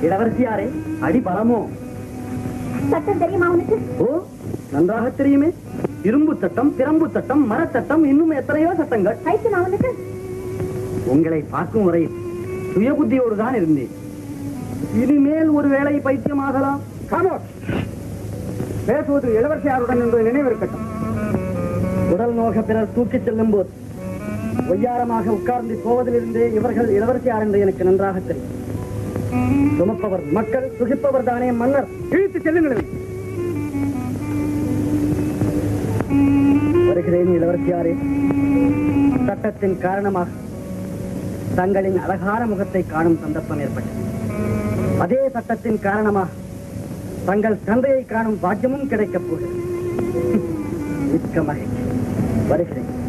இளவரசியாரே அடி பலமோ சட்டம் தெரியுமா உனக்கு ஓ நன்றாக தெரியுமே இரும்பு சட்டம் பிரம்பு சட்டம் மரச்சட்டம் இன்னும் எத்தனையோ சட்டங்கள் பைத்தியமா உனக்கு உங்களை பார்க்கும் வரையில் சுய புத்தியோடு தான் இருந்தேன் இனிமேல் ஒரு வேளை பைத்தியமாகலாம் பேசுவது இளவரசியாருடன் என்று நினைவிருக்கட்டும் உடல் நோக பிறர் தூக்கிச் செல்லும் போது ஒய்யாரமாக உட்கார்ந்து போவதிலிருந்தே இவர்கள் இளவரசியார் என்று எனக்கு நன்றாக தெரியும் சுமப்பவர் மக்கள் சுகிப்பவர் தானே மன்னர் இழுத்து செல்லுங்கள் வருகிறேன் இளவரசியாரே சட்டத்தின் காரணமாக தங்களின் அழகான முகத்தை காணும் சந்தர்ப்பம் ஏற்பட்டது அதே சட்டத்தின் காரணமாக தங்கள் தந்தையை காணும் பாக்கியமும் கிடைக்கப் போகிறது மிக்க மகிழ்ச்சி வருகிறேன்